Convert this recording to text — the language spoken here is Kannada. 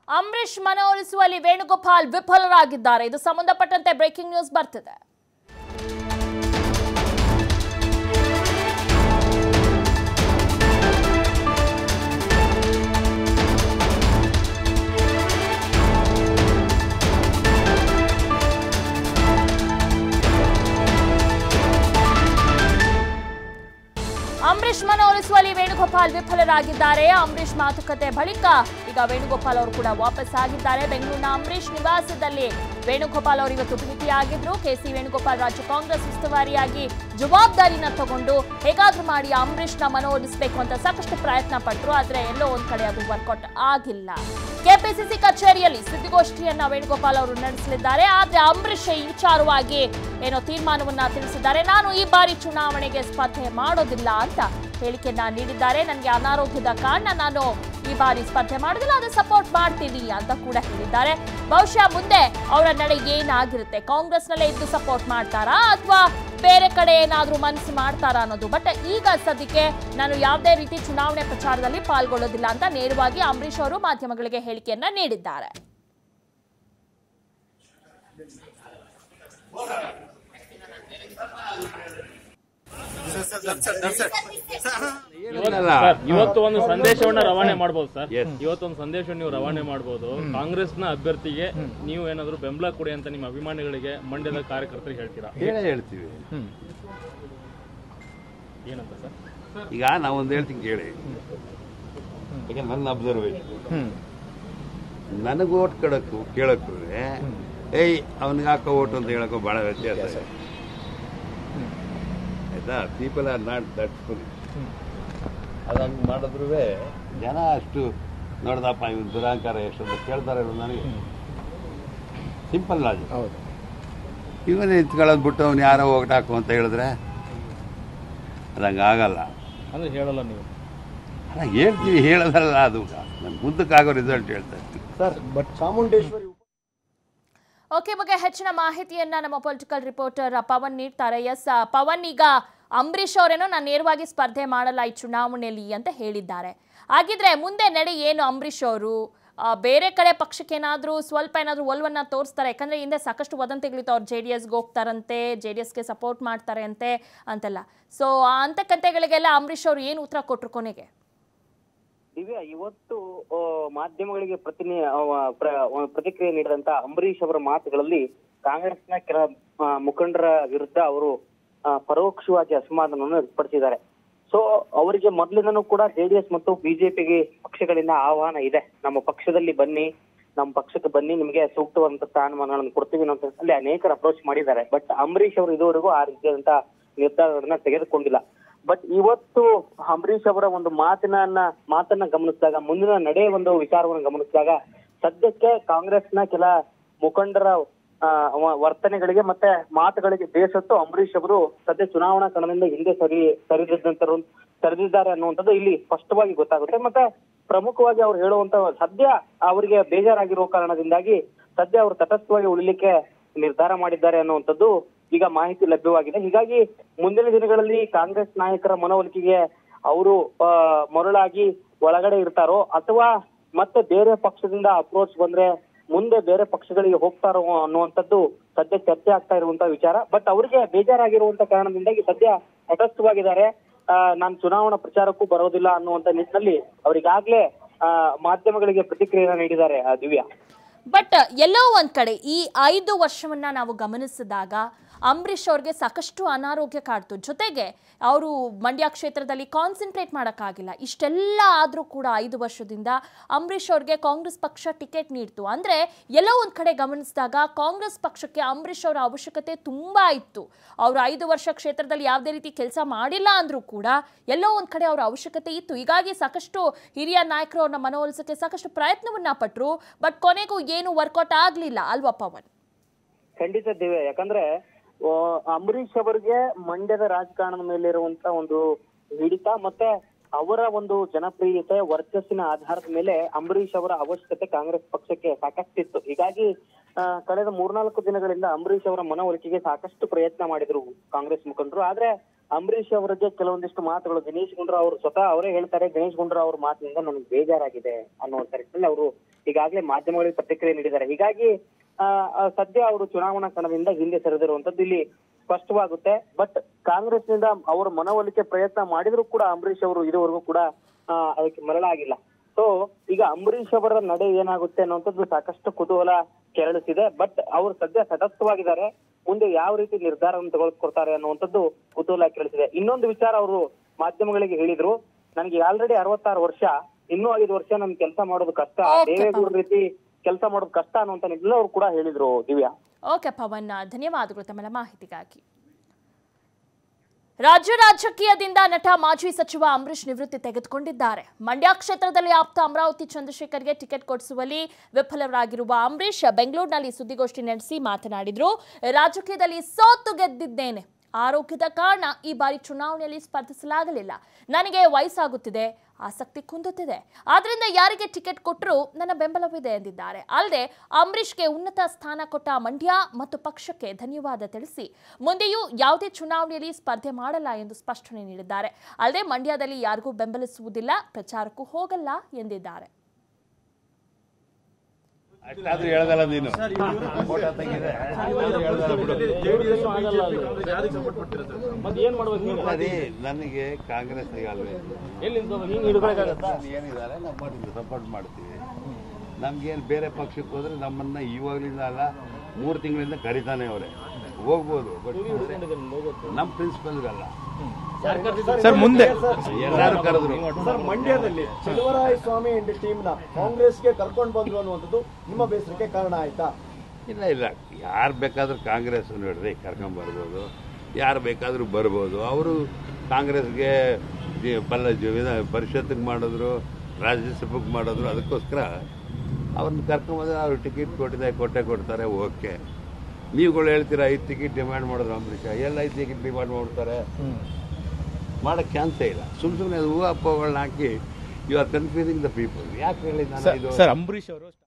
ಅಂಬರೀಷ್ ಮನವೊಲಿಸುವಲ್ಲಿ ವೇಣುಗೋಪಾಲ್ ವಿಫಲರಾಗಿದ್ದಾರೆ ಇದು ಸಂಬಂಧಪಟ್ಟಂತೆ ಬ್ರೇಕಿಂಗ್ ನ್ಯೂಸ್ ಬರ್ತಿದೆ ಅಂಬರೀಷ್ ಮನವೊಲಿಸುವಲ್ಲಿ ವೇಣುಗೋಪಾಲ್ ವಿಫಲರಾಗಿದ್ದಾರೆ ಅಂಬರೀಷ್ ಮಾತುಕತೆ ಬಳಿಕ ಈಗ ವೇಣುಗೋಪಾಲ್ ಅವರು ಕೂಡ ವಾಪಸ್ ಆಗಿದ್ದಾರೆ ಬೆಂಗಳೂರಿನ ಅಂಬರೀಷ್ ನಿವಾಸದಲ್ಲಿ ವೇಣುಗೋಪಾಲ್ ಅವರು ಇವತ್ತು ಭೇಟಿಯಾಗಿದ್ರು ಕೆಸಿ ವೇಣುಗೋಪಾಲ್ ರಾಜ್ಯ ಕಾಂಗ್ರೆಸ್ ಉಸ್ತುವಾರಿಯಾಗಿ ಜವಾಬ್ದಾರಿನ ತಗೊಂಡು ಹೇಗಾದ್ರೂ ಮಾಡಿ ಅಂಬರೀಷ್ನ ಮನವೊಲಿಸಬೇಕು ಅಂತ ಸಾಕಷ್ಟು ಪ್ರಯತ್ನ ಪಟ್ಟರು ಆದ್ರೆ ಎಲ್ಲೋ ಒಂದ್ ಕಡೆ ಅದು ವರ್ಕೌಟ್ ಆಗಿಲ್ಲ ಕೆಪಿಸಿಸಿ ಕಚೇರಿಯಲ್ಲಿ ಸುದ್ದಿಗೋಷ್ಠಿಯನ್ನ ವೇಣುಗೋಪಾಲ್ ಅವರು ನಡೆಸಲಿದ್ದಾರೆ ಆದ್ರೆ ಅಂಬರೀಷ್ ಈ ವಿಚಾರವಾಗಿ ಏನೋ ತೀರ್ಮಾನವನ್ನ ತಿಳಿಸಿದ್ದಾರೆ ನಾನು ಈ ಬಾರಿ ಚುನಾವಣೆಗೆ ಸ್ಪರ್ಧೆ ಮಾಡೋದಿಲ್ಲ ಅಂತ ಹೇಳಿಕೆಯನ್ನ ನೀಡಿದ್ದಾರೆ ನನಗೆ ಅನಾರೋಗ್ಯದ ಕಾರಣ ನಾನು ಈ ಬಾರಿ ಸ್ಪರ್ಧೆ ಮಾಡೋದಿಲ್ಲ ಅದು ಸಪೋರ್ಟ್ ಮಾಡ್ತೀನಿ ಅಂತ ಕೂಡ ಹೇಳಿದ್ದಾರೆ ಬಹುಶಃ ಮುಂದೆ ಅವರ ನಡೆ ಏನಾಗಿರುತ್ತೆ ಕಾಂಗ್ರೆಸ್ನಲ್ಲೇ ಇದ್ದು ಸಪೋರ್ಟ್ ಮಾಡ್ತಾರಾ ಅಥವಾ ಬೇರೆ ಕಡೆ ಏನಾದ್ರೂ ಮನಸ್ಸು ಮಾಡ್ತಾರಾ ಅನ್ನೋದು ಬಟ್ ಈಗ ಸದ್ಯಕ್ಕೆ ನಾನು ಯಾವುದೇ ರೀತಿ ಚುನಾವಣೆ ಪ್ರಚಾರದಲ್ಲಿ ಪಾಲ್ಗೊಳ್ಳೋದಿಲ್ಲ ಅಂತ ನೇರವಾಗಿ ಅಂಬರೀಷ್ ಅವರು ಮಾಧ್ಯಮಗಳಿಗೆ ಹೇಳಿಕೆಯನ್ನ ನೀಡಿದ್ದಾರೆ ಇವತ್ತಲ್ಲ ಸರ್, ಇವತ್ತು ಒಂದು ಸಂದೇಶವನ್ನ ರವಾನೆ ಮಾಡಬಹುದು ಸರ್ Yes. ಇವತ್ತೊಂದು ಸಂದೇಶವನ್ನು ನೀವು ರವಾನೆ ಮಾಡಬಹುದು ಕಾಂಗ್ರೆಸ್ನ ಅಭ್ಯರ್ಥಿಗೆ ನೀವು ಏನಾದ್ರು ಬೆಂಬಲ ಕೊಡಿ ಅಂತ ನಿಮ್ಮ ಅಭಿಮಾನಿಗಳಿಗೆ ಮಂಡ್ಯದ ಕಾರ್ಯಕರ್ತರಿಗೆ ಹೇಳ್ತೀರಾ ಹೇಳೇ ಹೇಳ್ತೀವಿ ಏನಂತ ಸರ್ ಈಗ ನಾವೊಂದು ಹೇಳ್ತೀನಿ ಕೇಳಿ ಈಗ ನನ್ನ ಅಬ್ಸರ್ವೇಷನ್ ನನಗೆ ಓಟ್ ಕಡಕ್ಕೂ ಕೇಳಕ್ಕೂ ಏಯ್ ಅವನಿಗೆ ಹಾಕೋ ಓಟ್ ಅಂತ ಹೇಳಕ್ಕೂ ಬಹಳ ವ್ಯತ್ಯಾಸ ಇದೆ. ಆಯ್ತಾ people are not that full ಅದಂಗೆ ಮಾಡಿದ್ರು ಜನ ಅಷ್ಟು ನೋಡ್ದಪ್ಪ ಇವನು ದುರಾಂಕಾರ ಎಷ್ಟು ಅಂತ ಕೇಳ್ತಾರೆ ನನಗೆ ಸಿಂಪಲ್ ಲಾಜಿಕ್ ಇವನು ನಿಂತ್ಕೊಳ್ಳೋದು ಬಿಟ್ಟು ಅವ್ನು ಯಾರೋ ಹೋಗ್ಟ್ ಹಾಕು ಅಂತ ಹೇಳಿದ್ರೆ ಅದಂಗೆ ಆಗಲ್ಲ ಅಂದ್ರೆ ಹೇಳಲ್ಲ ನೀವು ಅಲ್ಲ ಹೇಳ್ತೀವಿ ಹೇಳೋದಲ್ಲ ಅದು ನನ್ನ ಮುಂದಕ್ಕಾಗೋ ರಿಸಲ್ಟ್ ಹೇಳ್ತಾ ಇರ್ತೀವಿ ಸರ್ ಬಟ್ ಚಾಮುಂಡೇಶ್ವರಿ ಓಕೆ ಬಗ್ಗೆ ಹೆಚ್ಚಿನ ಮಾಹಿತಿಯನ್ನ ನಮ್ಮ ಪೊಲಿಟಿಕಲ್ ರಿಪೋರ್ಟರ್ ಪವನ್ ನೀಡ್ತಾರೆ ಎಸ್ ಪವನ್ ಈಗ ಅಂಬರೀಷ್ ಅವರೇನೋ ನಾನು ನೇರವಾಗಿ ಸ್ಪರ್ಧೆ ಮಾಡಲ್ಲ ಈ ಚುನಾವಣೆಯಲ್ಲಿ ಅಂತ ಹೇಳಿದ್ದಾರೆ ಹಾಗಿದ್ರೆ ಮುಂದೆ ನಡೆ ಏನು ಅಂಬರೀಷ್ ಅವರು ಆ, ಬೇರೆ ಕಡೆ ಪಕ್ಷಕ್ಕೇನಾದರೂ ಸ್ವಲ್ಪ ಏನಾದರೂ ಒಲವನ್ನ ತೋರಿಸ್ತಾರೆ ಯಾಕಂದ್ರೆ ಹಿಂದೆ ಸಾಕಷ್ಟು ವದಂತಿಗಳಿತ್ತು ಅವ್ರು ಜೆ ಡಿ ಎಸ್ಗೆ ಹೋಗ್ತಾರಂತೆ ಜೆ ಡಿ ಎಸ್ಗೆ ಸಪೋರ್ಟ್ ಮಾಡ್ತಾರೆ ಅಂತೆ ಅಂತೆಲ್ಲ ಸೊ ಅಂತ ಕತೆಗಳಿಗೆಲ್ಲ ಅಂಬರೀಷ್ ಅವರು ಏನು ಉತ್ತರ ಕೊಟ್ಟರು ಕೊನೆಗೆ ದಿವ್ಯಾ ಇವತ್ತು ಆ, ಮಾಧ್ಯಮಗಳಿಗೆ ಪ್ರತಿನಿ ಆ, ಪ್ರ- ಆ, ಪ್ರತಿಕ್ರಿಯೆ ನೀಡಿದಂತ ಅಂಬರೀಷ್ ಅವರ ಮಾತುಗಳಲ್ಲಿ ಕಾಂಗ್ರೆಸ್ನ ಕೆಲ ಆ, ಮುಖಂಡರ ವಿರುದ್ಧ ಅವರು ಆ, ಪರೋಕ್ಷವಾಗಿ ಅಸಮಾಧಾನವನ್ನು ವ್ಯಕ್ತಪಡಿಸಿದ್ದಾರೆ ಸೊ ಅವರಿಗೆ ಮೊದಲಿಂದನೂ ಕೂಡ ಜೆಡಿಎಸ್ ಮತ್ತು ಬಿಜೆಪಿಗೆ ಪಕ್ಷಗಳಿಂದ ಆಹ್ವಾನ ಇದೆ ನಮ್ಮ ಪಕ್ಷದಲ್ಲಿ ಬನ್ನಿ ನಮ್ಮ ಪಕ್ಷಕ್ಕೆ ಬನ್ನಿ ನಿಮಗೆ ಸೂಕ್ತವಾದಂತ ಸ್ಥಾನಮಾನಗಳನ್ನು ಕೊಡ್ತೀವಿ ಅನ್ನೋ ಅಲ್ಲಿ ಅನೇಕರು ಅಪ್ರೋಚ್ ಮಾಡಿದ್ದಾರೆ ಬಟ್ ಅಂಬರೀಷ್ ಅವರು ಇದುವರೆಗೂ ಆ ರೀತಿಯಾದಂತ ನಿರ್ಧಾರಗಳನ್ನ ತೆಗೆದುಕೊಂಡಿಲ್ಲ ಬಟ್ ಇವತ್ತು ಅಂಬರೀಷ್ ಅವರ ಒಂದು ಮಾತಿನ ಮಾತನ್ನ ಗಮನಿಸಿದಾಗ ಮುಂದಿನ ನಡೆ ಒಂದು ವಿಚಾರವನ್ನು ಗಮನಿಸಿದಾಗ ಸದ್ಯಕ್ಕೆ ಕಾಂಗ್ರೆಸ್ನ ಕೆಲ ಮುಖಂಡರ ಆ, ವ- ವರ್ತನೆಗಳಿಗೆ ಮತ್ತೆ ಮಾತುಗಳಿಗೆ ಬೇಸತ್ತು ಅಂಬರೀಷ್ ಅವರು ಸದ್ಯ ಚುನಾವಣಾ ಕಣದಿಂದ ಹಿಂದೆ ಸರಿ ಸರಿದಿದ್ದಂತರು ಸರಿದಿದ್ದಾರೆ ಅನ್ನುವಂಥದ್ದು ಇಲ್ಲಿ ಸ್ಪಷ್ಟವಾಗಿ ಗೊತ್ತಾಗುತ್ತೆ ಮತ್ತೆ ಪ್ರಮುಖವಾಗಿ ಅವ್ರು ಹೇಳುವಂತ ಸದ್ಯ ಅವರಿಗೆ ಬೇಜಾರಾಗಿರುವ ಕಾರಣದಿಂದಾಗಿ ಸದ್ಯ ಅವರು ತಟಸ್ಥವಾಗಿ ಉಳಿಲಿಕ್ಕೆ ನಿರ್ಧಾರ ಮಾಡಿದ್ದಾರೆ ಅನ್ನುವಂಥದ್ದು ಈಗ ಮಾಹಿತಿ ಲಭ್ಯವಾಗಿದೆ ಹೀಗಾಗಿ ಮುಂದಿನ ದಿನಗಳಲ್ಲಿ ಕಾಂಗ್ರೆಸ್ ನಾಯಕರ ಮನವೊಲಿಕೆಗೆ ಅವರು ಆ, ಮರುಳಾಗಿ ಒಳಗಡೆ ಇರ್ತಾರೋ ಅಥವಾ ಮತ್ತೆ ಬೇರೆ ಪಕ್ಷದಿಂದ ಅಪ್ರೋಚ್ ಬಂದ್ರೆ ಮುಂದೆ ಬೇರೆ ಪಕ್ಷಗಳಿಗೆ ಹೋಗ್ತಾರೋ ಅನ್ನುವಂಥದ್ದು ಸದ್ಯ ಚರ್ಚೆ ಆಗ್ತಾ ಇರುವಂತ ವಿಚಾರ ಬಟ್ ಅವರಿಗೆ ಬೇಜಾರಾಗಿರುವಂತ ಕಾರಣದಿಂದಾಗಿ ಸದ್ಯ ತಟಸ್ಥವಾಗಿದ್ದಾರೆ ನಾನು ಚುನಾವಣಾ ಪ್ರಚಾರಕ್ಕೂ ಬರೋದಿಲ್ಲ ಅನ್ನುವಂತ ನಿಟ್ಟಿನಲ್ಲಿ ಅವರಿಗಾಗ್ಲೇ ಆ, ಮಾಧ್ಯಮಗಳಿಗೆ ಪ್ರತಿಕ್ರಿಯೆಯನ್ನು ನೀಡಿದ್ದಾರೆ ಆ, ದಿವ್ಯಾ ಬಟ್ ಎಲ್ಲೋ ಒಂದ್ ಕಡೆ ಈ ಐದು ವರ್ಷವನ್ನ ನಾವು ಗಮನಿಸಿದಾಗ ಅಂಬರೀಷ್ ಅವ್ರಿಗೆ ಸಾಕಷ್ಟು ಅನಾರೋಗ್ಯ ಕಾಡ್ತು ಜೊತೆಗೆ ಅವರು ಮಂಡ್ಯ ಕ್ಷೇತ್ರದಲ್ಲಿ ಕಾನ್ಸಂಟ್ರೇಟ್ ಮಾಡೋಕ್ಕಾಗಿಲ್ಲ ಇಷ್ಟೆಲ್ಲ ಆದರೂ ಕೂಡ ಐದು ವರ್ಷದಿಂದ ಅಂಬರೀಷ್ ಅವ್ರಿಗೆ ಕಾಂಗ್ರೆಸ್ ಪಕ್ಷ ಟಿಕೆಟ್ ನೀಡ್ತು ಅಂದರೆ ಎಲ್ಲೋ ಒಂದು ಕಡೆ ಗಮನಿಸಿದಾಗ ಕಾಂಗ್ರೆಸ್ ಪಕ್ಷಕ್ಕೆ ಅಂಬರೀಷ್ ಅವರ ಅವಶ್ಯಕತೆ ತುಂಬ ಇತ್ತು ಅವರು ಐದು ವರ್ಷ ಕ್ಷೇತ್ರದಲ್ಲಿ ಯಾವುದೇ ರೀತಿ ಕೆಲಸ ಮಾಡಿಲ್ಲ ಅಂದರೂ ಕೂಡ ಎಲ್ಲೋ ಒಂದು ಕಡೆ ಅವರ ಅವಶ್ಯಕತೆ ಇತ್ತು ಹೀಗಾಗಿ ಸಾಕಷ್ಟು ಹಿರಿಯ ನಾಯಕರು ಅವ್ರನ್ನ ಮನವೊಲಿಸೋಕ್ಕೆ ಸಾಕಷ್ಟು ಪ್ರಯತ್ನವನ್ನ ಪಟ್ಟರು ಬಟ್ ಕೊನೆಗೂ ಏನು ವರ್ಕೌಟ್ ಆಗಲಿಲ್ಲ ಅಲ್ವಾ ಪವನ್ ಖಂಡಿತ ದಿವ್ಯ ಯಾಕಂದ್ರೆ ಆ, ಅಂಬರೀಷ್ ಅವರಿಗೆ ಮಂಡ್ಯದ ರಾಜಕಾರಣದ ಮೇಲೆ ಇರುವಂತ ಒಂದು ಹಿಡಿತ ಮತ್ತೆ ಅವರ ಒಂದು ಜನಪ್ರಿಯತೆ ವರ್ಚಸ್ಸಿನ ಆಧಾರದ ಮೇಲೆ ಅಂಬರೀಷ್ ಅವರ ಅವಶ್ಯಕತೆ ಕಾಂಗ್ರೆಸ್ ಪಕ್ಷಕ್ಕೆ ಸಾಕಷ್ಟಿತ್ತು ಹೀಗಾಗಿ ಆ, ಕಳೆದ ಮೂರ್ನಾಲ್ಕು ದಿನಗಳಿಂದ ಅಂಬರೀಷ್ ಅವರ ಮನವೊಲಿಕೆಗೆ ಸಾಕಷ್ಟು ಪ್ರಯತ್ನ ಮಾಡಿದ್ರು ಕಾಂಗ್ರೆಸ್ ಮುಖಂಡರು ಆದ್ರೆ ಅಂಬರೀಷ್ ಅವರಿಗೆ ಕೆಲವೊಂದಿಷ್ಟು ಮಾತುಗಳು ದಿನೇಶ್ ಗುಂಡ್ರಾವ್ ಅವರು ಸ್ವತಃ ಅವರೇ ಹೇಳ್ತಾರೆ ದಿನೇಶ್ ಗುಂಡ್ರಾವ್ ಅವ್ರ ಮಾತಿನಿಂದ ನನಗೆ ಬೇಜಾರಾಗಿದೆ ಅನ್ನುವಂತ ರೀತಿಯಲ್ಲಿ ಅವರು ಈಗಾಗಲೇ ಮಾಧ್ಯಮಗಳಿಗೆ ಪ್ರತಿಕ್ರಿಯೆ ನೀಡಿದ್ದಾರೆ ಹೀಗಾಗಿ ಆ, ಆ, ಸದ್ಯ ಅವರು ಚುನಾವಣಾ ಕಣದಿಂದ ಹಿಂದೆ ಸರಿದಿರುವಂತದ್ದು ಇಲ್ಲಿ ಸ್ಪಷ್ಟವಾಗುತ್ತೆ ಬಟ್ ಕಾಂಗ್ರೆಸ್ನಿಂದ ಅವರ ಮನವೊಲಿಕೆ ಪ್ರಯತ್ನ ಮಾಡಿದ್ರು ಕೂಡ ಅಂಬರೀಶ್ ಅವರು ಇದುವರೆಗೂ ಕೂಡ ಆ, ಅದಕ್ಕೆ ಮರಳಾಗಿಲ್ಲ ಸೊ ಈಗ ಅಂಬರೀಶ್ ಅವರ ನಡೆ ಏನಾಗುತ್ತೆ ಅನ್ನುವಂಥದ್ದು ಸಾಕಷ್ಟು ಕುತೂಹಲ ಕೆರಳಿಸಿದೆ ಬಟ್ ಅವರು ಸದ್ಯ ತಟಸ್ಥವಾಗಿದ್ದಾರೆ ಮುಂದೆ ಯಾವ ರೀತಿ ನಿರ್ಧಾರವನ್ನು ತೆಗೆದುಕೊಳ್ತಾರೆ ಅನ್ನುವಂಥದ್ದು ಕುತೂಹಲ ಕೆರಳಿಸಿದೆ ಇನ್ನೊಂದು ವಿಚಾರ ಅವರು ಮಾಧ್ಯಮಗಳಿಗೆ ಹೇಳಿದ್ರು ನನಗೆ ಆಲ್ರೆಡಿ ಅರವತ್ತಾರು ವರ್ಷ ಇನ್ನೂ ಐದು ವರ್ಷ ನನ್ ಕೆಲಸ ಮಾಡೋದು ಕಷ್ಟ Okay, ದೇವೇಗೌಡ ರೀತಿ ಕೆಲಸ ಮಾಡೋದು ಕಷ್ಟ ಅನ್ನುವಂತ ನಿಟ್ಟಿನಲ್ಲಿ ಅವ್ರು ಕೂಡ ಹೇಳಿದ್ರು ದಿವ್ಯಾ ಓಕೆ ಪವನ್ ಧನ್ಯವಾದಗಳು ತಮ್ಮೆಲ್ಲ ಮಾಹಿತಿಗಾಗಿ ರಾಜ್ಯ ರಾಜಕೀಯದಿಂದ ನಟ ಮಾಜಿ ಸಚಿವ ಅಂಬರೀಶ್ ನಿವೃತ್ತಿ ತೆಗೆದುಕೊಂಡಿದ್ದಾರೆ ಮಂಡ್ಯ ಕ್ಷೇತ್ರದಲ್ಲಿ ಆಪ್ತ ಅಮರಾವತಿ ಚಂದ್ರಶೇಖರ್ಗೆ ಟಿಕೆಟ್ ಕೊಡಿಸುವಲ್ಲಿ ವಿಫಲರಾಗಿರುವ ಅಂಬರೀಶ್ ಬೆಂಗಳೂರಿನಲ್ಲಿ ಸುದ್ದಿಗೋಷ್ಠಿ ನಡೆಸಿ ಮಾತನಾಡಿದ್ರು ರಾಜಕೀಯದಲ್ಲಿ ಸೋತು ಗೆದ್ದಿದ್ದೇನೆ ಆರೋಗ್ಯದ ಕಾರಣ ಈ ಬಾರಿ ಚುನಾವಣೆಯಲ್ಲಿ ಸ್ಪರ್ಧಿಸಲಾಗಲಿಲ್ಲ ನನಗೆ ವಯಸ್ಸಾಗುತ್ತಿದೆ ಆಸಕ್ತಿ ಕುಂದುತ್ತಿದೆ ಆದ್ರಿಂದ ಯಾರಿಗೆ ಟಿಕೆಟ್ ಕೊಟ್ಟರೂ ನನ್ನ ಬೆಂಬಲವಿದೆ ಎಂದಿದ್ದಾರೆ ಅಲ್ಲದೆ ಅಂಬರೀಷ್ಗೆ ಉನ್ನತ ಸ್ಥಾನ ಕೊಟ್ಟ ಮಂಡ್ಯ ಮತ್ತು ಪಕ್ಷಕ್ಕೆ ಧನ್ಯವಾದ ತಿಳಿಸಿ ಮುಂದೆಯೂ ಯಾವುದೇ ಚುನಾವಣೆಯಲ್ಲಿ ಸ್ಪರ್ಧೆ ಮಾಡಲ್ಲ ಎಂದು ಸ್ಪಷ್ಟನೆ ನೀಡಿದ್ದಾರೆ ಅಲ್ಲದೆ ಮಂಡ್ಯದಲ್ಲಿ ಯಾರಿಗೂ ಬೆಂಬಲಿಸುವುದಿಲ್ಲ ಪ್ರಚಾರಕ್ಕೂ ಹೋಗಲ್ಲ ಎಂದಿದ್ದಾರೆ ಅಷ್ಟಾದ್ರೂ ಹೇಳ್ದಲ್ಲ ನೀನು ಫೋಟೋ ತೆಗಿದೆ ಹೇಳ್ದಲ್ಲ ಬಿಡು. ಮತ್ತೆ ಏನ್ ಮಾಡ್ಬೇಕು ನೀವು ಅದೇ ನನಗೆ ಕಾಂಗ್ರೆಸ್ ಅಲ್ವೇ ಎಲ್ಲಿಂದ ಹಿಂಗ್ ಹಿಡ್ಕೊಳಕ್ಕಾಗತ್ತಾ ಏನಿದ್ದಾರೆ ನಾವು ಮಾಡಿದ್ದು ಸಪೋರ್ಟ್ ಮಾಡ್ತೀವಿ ನಮ್ಗೇನು ಬೇರೆ ಪಕ್ಷಕ್ಕೆ ಹೋದ್ರೆ ನಮ್ಮನ್ನ ಇವಾಗಲಿಂದ ಅಲ್ಲ ಮೂರು ತಿಂಗಳಿಂದ ಕರಿತಾನೆ ಅವರೇ ಹೋಗ್ಬೋದು ಬಟ್ ನಮ್ಮ ಪ್ರಿನ್ಸಿಪಲ್ಗಲ್ಲ ಸರ್ ಮುಂದೆ ಎಲ್ಲರೂ ಕರೆದ್ರು ಸರ್ ಮಂಡ್ಯದಲ್ಲಿ ಚೆಲುವರಾಯ ಸ್ವಾಮಿ ಅಂಡ್ ಟೀಮ್ ನ ಕಾಂಗ್ರೆಸ್ಗೆ ಕರ್ಕೊಂಡು ಬಂದ್ರು ಅನ್ನುವಂಥದ್ದು ನಿಮ್ಮ ಬೇಸರಕ್ಕೆ ಕಾರಣ ಆಯ್ತಾ ಇಲ್ಲ ಇಲ್ಲ ಯಾರು ಬೇಕಾದ್ರೂ ಕಾಂಗ್ರೆಸ್ ನೋಡ್ರಿ ಕರ್ಕೊಂಬರ್ಬೋದು ಯಾರು ಬೇಕಾದ್ರೂ ಬರ್ಬೋದು ಅವರು ಕಾಂಗ್ರೆಸ್ಗೆ ಜಿ- ಪಲ್ಲ ಜಿ- ವಿಧ- ಪರಿಷತ್ತಿಗೆ ಮಾಡಿದ್ರು ರಾಜ್ಯಸಭೆಗೆ ಮಾಡಿದ್ರು ಅದಕ್ಕೋಸ್ಕರ ಅವ್ರನ್ನ ಕರ್ಕೊಂಬಂದ್ರೆ ಅವ್ರು ಟಿಕೆಟ್ ಕೊಟ್ಟಿದೆ ಕೊಟ್ಟೆ ಕೊಡ್ತಾರೆ ಓಕೆ ನೀವುಗಳು ಹೇಳ್ತೀರಾ ಐದು ಟಿಕೆಟ್ ಡಿಮ್ಯಾಂಡ್ ಮಾಡಿದ್ರು ಅಂಬರೀಷ ಎಲ್ಲ ಐದು ಟಿಕೆಟ್ ಡಿಮ್ಯಾಂಡ್ ಮಾಡ್ತಾರೆ ಮಾಡೋಕ್ಕೆ ಚಾನ್ಸೇ ಇಲ್ಲ ಸುಮ್ ಸುಮ್ಮನೆ ಹೂವು ಅಪ್ಪಗಳನ್ನ ಹಾಕಿ you are confusing the people ಯಾಕೆ ಹೇಳಿ ನಾನು ಇದು ಸರ್ ಅಂಬರೀಶ್ ಅವರು